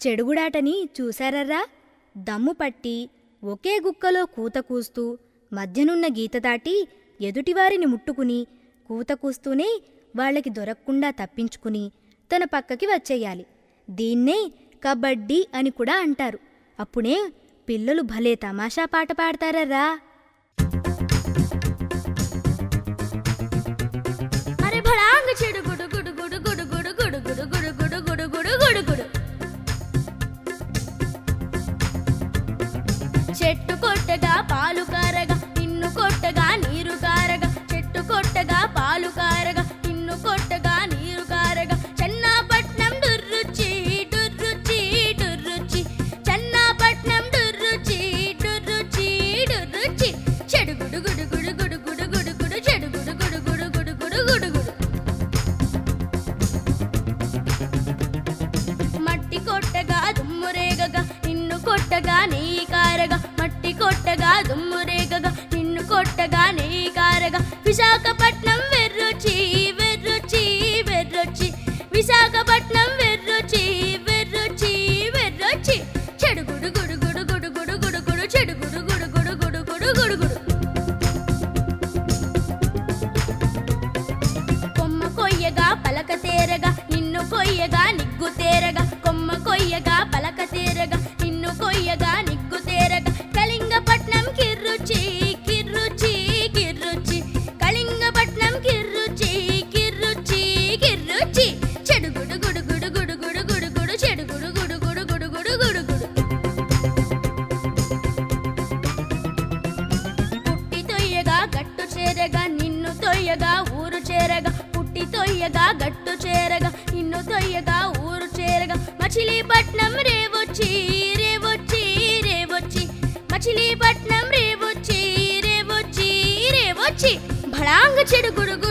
చెడుగుడాటని చూశారర్రా దమ్ము పట్టి ఒకే గుక్కలో కూత కూస్తూ మధ్యనున్న గీత దాటి ఎదుటివారిని ముట్టుకుని కూత కూస్తూనే వాళ్ళకి దొరక్కుండా తప్పించుకుని తన పక్కకి వచ్చేయాలి దీన్నే కబడ్డీ అని కూడా అంటారు అప్పుడే పిల్లలు భలే తమాషా పాట పాడతారర్రా అరే భడాంగ చెడు గుడు గుడు గుడు గుడు గుడు గుడు గుడు గుడు గుడు గుడు గుడు గుడు గుడు చెట్టు కొట్టగా పాలు కారగా నిన్ను కొట్టగా నీరు కారగా చెట్టు కొట్టగా పాలు కారగా నిన్ను కొట్టగా నీరు కారగా చెన్నాపట్నం డుర్రుచి డుర్రుచి డుర్రుచి చెన్నాపట్నం డుర్రుచి డుర్రుచి డుర్రుచి చెడు గుడు గుడు గుడు గుడు గుడు గుడు గుడు చెడు గుడు గుడు గుడు గుడు గుడు గుడు గుడు మట్టి కొట్టగా దుమ్మురేగగా నిన్ను కొట్టగా నెయ్యి కారగా మట్టి కొట్టగా దుమ్మురేగగా నిన్ను కొట్టగా నెయ్యి కారగా విశాఖపట్నం వెర్రుచి వెర్రుచి వెర్రుచి విశాఖపట్నం వెర్రుచి వెర్రుచి వెర్రుచి చెడు గుడు గుడు గుడు గుడు గుడు గుడు గుడు చెడు గుడు గుడు గుడు గుడు గుడు గుడు గుడు కొమ్మ కొయ్యగా పలక తేరగా నిన్ను కొయ్యగా నిగ్గు తేరగా కొమ్మ కొయ్యగా పలక తేరగా నిన్ను కొయ్యగా నిగ్గు తేరగా కళింగపట్నం కిర్రుచి కిర్రుచి కిర్రుచి కళింగపట్నం కిర్రుచి కిర్రుచి కిర్రుచి చెడు గుడు గుడు గుడు గుడు గుడు గుడు గుడు చెడు గుడు గుడు గుడు గుడు గుడు గుడు గుడు పుట్టి తొయ్యగా గట్టు చేరగా నిన్ను తొయ్యగా ఊరు చేరగా పుట్టి తొయ్యగా గట్టు చేరగా నిన్ను తొయ్యగా ఊరు చేరగా మచిలీపట్నం రేవొచ్చి రేవొచ్చి రేవొచ్చి మచిలీపట్నం రేవొచ్చి రేవొచ్చి రేవొచ్చి భడాంగ చెడు గుడు గుడు